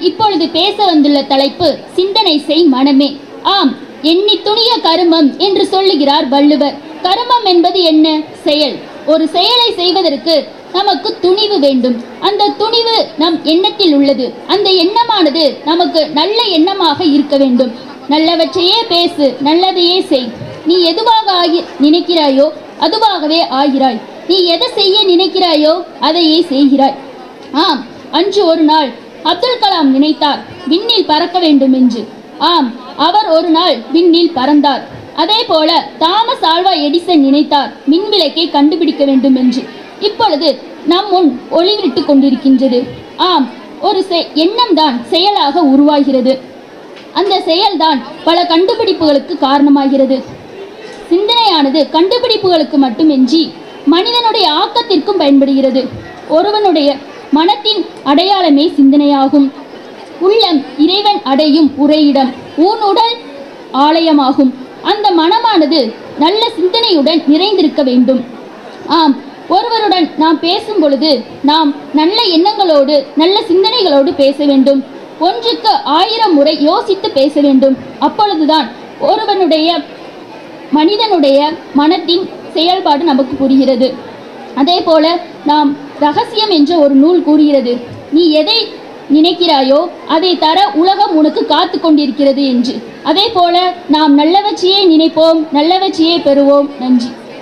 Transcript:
இப்பொழுது பேச வந்துள்ள தலைப்பு சிந்தனை செய் மனமே ஆம் எண்ணி துணிய கருமம் என்று சொல்லுகிறார் வள்ளுவர் கருமம் என்பது என்ன செயல் ஒரு செயலை செய்வதற்கு நமக்கு துணிவு வேண்டும் அந்த துணிவு நம் எண்ணத்தில் உள்ளது அந்த எண்ணமானது நமக்கு நல்ல எண்ணமாக இருக்க வேண்டும் நல்லவற்றையே பேசு நல்லதையே செய் நீ எதுவாக ஆகி நினைக்கிறாயோ அதுவாகவே ஆகிறாய் நீ எதை செய்ய நினைக்கிறாயோ அதையே செய்கிறாய் ஆம் அன்று ஒரு நாள் அப்துல் கலாம் நினைத்தார் விண்ணில் பறக்க வேண்டும் என்று ஆம் அவர் ஒரு நாள் விண்ணில் பறந்தார் அதே போல தாமஸ் ஆல்வா எடிசன் நினைத்தார் மின்விளக்கை கண்டுபிடிக்க வேண்டும் என்று இப்பொழுது நம் முன் ஒளிவிட்டு கொண்டிருக்கின்றது ஆம் ஒரு செ எண்ணம் தான் செயலாக உருவாகிறது அந்த செயல்தான் பல கண்டுபிடிப்புகளுக்கு காரணமாகிறது சிந்தனையானது கண்டுபிடிப்புகளுக்கு மட்டுமின்றி மனிதனுடைய ஆக்கத்திற்கும் பயன்படுகிறது ஒருவனுடைய மனத்தின் அடையாளமே சிந்தனையாகும் உள்ளம் இறைவன் அடையும் உரையிடம் ஊனுடல் ஆலயமாகும் அந்த மனமானது நல்ல சிந்தனையுடன் நிறைந்திருக்க வேண்டும் ஆம் ஒருவருடன் நாம் பேசும் பொழுது நாம் நல்ல எண்ணங்களோடு நல்ல சிந்தனைகளோடு பேச வேண்டும் ஒன்றுக்கு ஆயிரம் முறை யோசித்து பேச வேண்டும் அப்பொழுதுதான் ஒருவனுடைய மனிதனுடைய மனத்தின் செயல்பாடு நமக்கு புரிகிறது அதே போல நாம் ரகசியம் என்ற ஒரு நூல் கூறுகிறது நீ எதை நினைக்கிறாயோ அதை தர உலகம் உனக்கு காத்து கொண்டிருக்கிறது என்று அதே போல நாம் நல்லவற்றையே நினைப்போம் நல்லவற்றையே பெறுவோம் நன்றி